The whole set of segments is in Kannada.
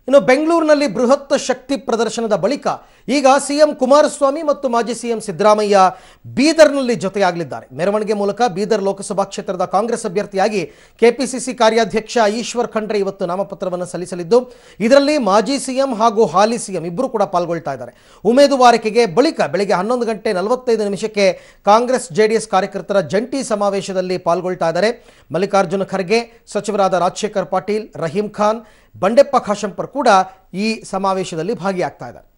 ಇನ್ನು ಬೆಂಗಳೂರಿನಲ್ಲಿ ಬೃಹತ್ ಶಕ್ತಿ ಪ್ರದರ್ಶನದ ಬಳಿಕ ಈಗ ಸಿಎಂ ಕುಮಾರಸ್ವಾಮಿ ಮತ್ತು ಮಾಜಿ ಸಿಎಂ ಸಿದ್ದರಾಮಯ್ಯ ಬೀದರ್ನಲ್ಲಿ ಜೊತೆಯಾಗಲಿದ್ದಾರೆ ಮೆರವಣಿಗೆ ಮೂಲಕ ಬೀದರ್ ಲೋಕಸಭಾ ಕ್ಷೇತ್ರದ ಕಾಂಗ್ರೆಸ್ ಅಭ್ಯರ್ಥಿಯಾಗಿ ಕೆಪಿಸಿಸಿ ಕಾರ್ಯಾಧ್ಯಕ್ಷ ಈಶ್ವರ್ ಖಂಡ್ರೆ ಇವತ್ತು ನಾಮಪತ್ರವನ್ನು ಸಲ್ಲಿಸಲಿದ್ದು ಇದರಲ್ಲಿ ಮಾಜಿ ಸಿಎಂ ಹಾಗೂ ಹಾಲಿ ಸಿಎಂ ಇಬ್ಬರು ಕೂಡ ಪಾಲ್ಗೊಳ್ತಾ ಇದ್ದಾರೆ ಉಮೇದುವಾರಿಕೆಗೆ ಬಳಿಕ ಬೆಳಗ್ಗೆ ಹನ್ನೊಂದು ಗಂಟೆ ನಲವತ್ತೈದು ನಿಮಿಷಕ್ಕೆ ಕಾಂಗ್ರೆಸ್ ಜೆಡಿಎಸ್ ಕಾರ್ಯಕರ್ತರ ಜಂಟಿ ಸಮಾವೇಶದಲ್ಲಿ ಪಾಲ್ಗೊಳ್ತಾ ಇದ್ದಾರೆ ಮಲ್ಲಿಕಾರ್ಜುನ ಖರ್ಗೆ ಸಚಿವರಾದ ರಾಜಶೇಖರ್ ಪಾಟೀಲ್ ರಹೀಂ ಖಾನ್ ಬಂಡೆಪ್ಪ ಖಾಶಂಪರ್ ಕೂಡ ಈ ಸಮಾವೇಶದಲ್ಲಿ ಭಾಗಿಯಾಗ್ತಾ ಇದ್ದಾರೆ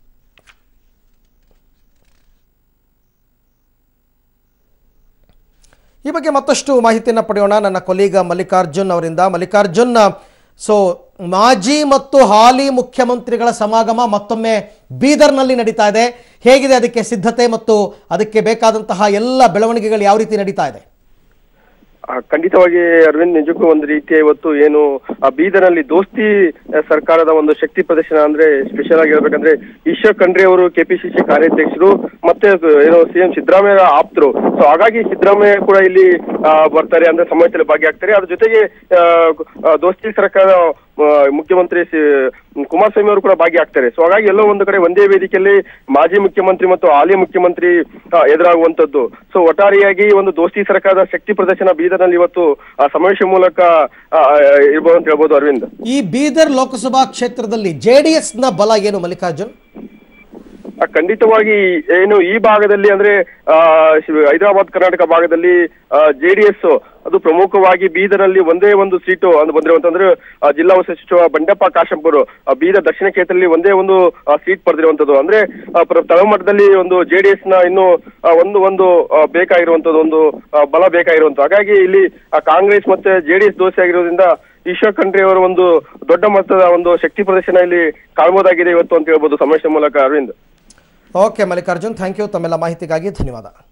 ಈ ಬಗ್ಗೆ ಮತ್ತಷ್ಟು ಮಾಹಿತಿಯನ್ನು ಪಡೆಯೋಣ ನನ್ನ ಕೊಲೀಗ ಮಲ್ಲಿಕಾರ್ಜುನ್ ಅವರಿಂದ ಮಲ್ಲಿಕಾರ್ಜುನ್ ಸೊ ಮಾಜಿ ಮತ್ತು ಹಾಲಿ ಮುಖ್ಯಮಂತ್ರಿಗಳ ಸಮಾಗಮ ಮತ್ತೊಮ್ಮೆ ಬೀದರ್ನಲ್ಲಿ ನಡೀತಾ ಇದೆ ಹೇಗಿದೆ ಅದಕ್ಕೆ ಸಿದ್ಧತೆ ಮತ್ತು ಅದಕ್ಕೆ ಬೇಕಾದಂತಹ ಎಲ್ಲ ಬೆಳವಣಿಗೆಗಳು ಯಾವ ರೀತಿ ನಡೀತಾ ಇದೆ ಆ, ಖಂಡಿತವಾಗಿ ಅರವಿಂದ್ ನಿಜಕ್ಕೂ ಒಂದು ರೀತಿಯ ಇವತ್ತು ಏನು ಆ ಬೀದರ್ನಲ್ಲಿ ದೋಸ್ತಿ ಆ, ಸರ್ಕಾರದ ಒಂದು ಶಕ್ತಿ ಪ್ರದರ್ಶನ ಅಂದ್ರೆ ಸ್ಪೆಷಲ್ ಆಗಿ ಹೇಳ್ಬೇಕಂದ್ರೆ ಈಶ್ವರ್ ಖಂಡ್ರೆ ಅವರು ಕೆಪಿಸಿಸಿ ಕಾರ್ಯಾಧ್ಯಕ್ಷರು ಮತ್ತೆ ಅದು ಏನು ಸಿಎಂ ಸಿದ್ದರಾಮಯ್ಯ ಆಪ್ತರು ಸೊ ಹಾಗಾಗಿ ಸಿದ್ದರಾಮಯ್ಯ ಕೂಡ ಇಲ್ಲಿ ಆ, ಬರ್ತಾರೆ ಅಂದ್ರೆ ಸಮಾವೇಶದಲ್ಲಿ ಭಾಗಿಯಾಗ್ತಾರೆ ಅದ್ರ ಜೊತೆಗೆ ಆ, ಆ, ದೋಸ್ತಿ ಸರ್ಕಾರ ಆ, ಮುಖ್ಯಮಂತ್ರಿ ಸಿ- ಕುಮಾರಸ್ವಾಮಿ ಅವರು ಕೂಡ ಭಾಗಿಯಾಗ್ತಾರೆ ಸೊ ಹಾಗಾಗಿ ಎಲ್ಲೋ ಒಂದು ಕಡೆ ಒಂದೇ ವೇದಿಕೆಯಲ್ಲಿ ಮಾಜಿ ಮುಖ್ಯಮಂತ್ರಿ ಮತ್ತು ಹಾಲಿ ಮುಖ್ಯಮಂತ್ರಿ ಆ, ಎದುರಾಗುವಂತದ್ದು ಸೊ ಒಟ್ಟಾರೆಯಾಗಿ ಒಂದು ದೋಸ್ತಿ ಸರ್ಕಾರದ ಶಕ್ತಿ ಪ್ರದರ್ಶನ ಬೀದರ್ನಲ್ಲಿ ಇವತ್ತು ಆ, ಸಮಾವೇಶ ಮೂಲಕ ಆ, ಇರ್ಬೋದು ಅಂತ ಹೇಳ್ಬೋದು ಅರವಿಂದ್ ಈ ಬೀದರ್ ಲೋಕಸಭಾ ಕ್ಷೇತ್ರದಲ್ಲಿ ಜೆ ಡಿ ಎಸ್ನ ಬಲ ಏನು ಮಲ್ಲಿಕಾರ್ಜುನ್ ಆ, ಖಂಡಿತವಾಗಿ ಏನು ಈ ಭಾಗದಲ್ಲಿ ಅಂದ್ರೆ ಆ, ಶಿ- ಹೈದರಾಬಾದ್ ಕರ್ನಾಟಕ ಭಾಗದಲ್ಲಿ ಜೆಡಿಎಸ್ ಅದು ಪ್ರಮುಖವಾಗಿ ಬೀದರ್ನಲ್ಲಿ ಒಂದೇ ಒಂದು ಸೀಟು ಅದು ಬಂದಿರುವಂತಂದ್ರೆ ಆ, ಜಿಲ್ಲಾ ಉಸ್ತುವಾರಿ ಸಚಿವ ಬಂಡೆಪ್ಪ ಕಾಶಂಪುರ್ ಆ, ಬೀದರ್ ದಕ್ಷಿಣ ಕ್ಷೇತ್ರದಲ್ಲಿ ಒಂದೇ ಒಂದು ಆ, ಸೀಟ್ ಪಡೆದಿರುವಂತದ್ದು ಅಂದ್ರೆ ಆ, ಪ್ರ- ತಳಮಟ್ಟದಲ್ಲಿ ಒಂದು ಜೆಡಿಎಸ್ ನ ಇನ್ನು ಆ, ಒಂದು ಒಂದು ಆ, ಬೇಕಾಗಿರುವಂತದ್ದು ಒಂದು ಆ, ಬಲ ಬೇಕಾಗಿರುವಂತ ಹಾಗಾಗಿ ಇಲ್ಲಿ ಆ, ಕಾಂಗ್ರೆಸ್ ಮತ್ತೆ ಜೆಡಿಎಸ್ ದೋಸೆ ಆಗಿರೋದ್ರಿಂದ ಈಶ್ವರ್ ಖಂಡ್ರೆ ಅವರ ಒಂದು ದೊಡ್ಡ ಮಟ್ಟದ ಒಂದು ಶಕ್ತಿ ಪ್ರದರ್ಶನ ಇಲ್ಲಿ ಕಾಣ್ಬೋದಾಗಿದೆ ಇವತ್ತು ಅಂತ ಹೇಳ್ಬೋದು ಸಮಾವೇಶ ಮೂಲಕ Aravind okay Mallikarjun thank you ತಮ್ಮೆಲ್ಲ ಮಾಹಿತಿಗಾಗಿ ಧನ್ಯವಾದ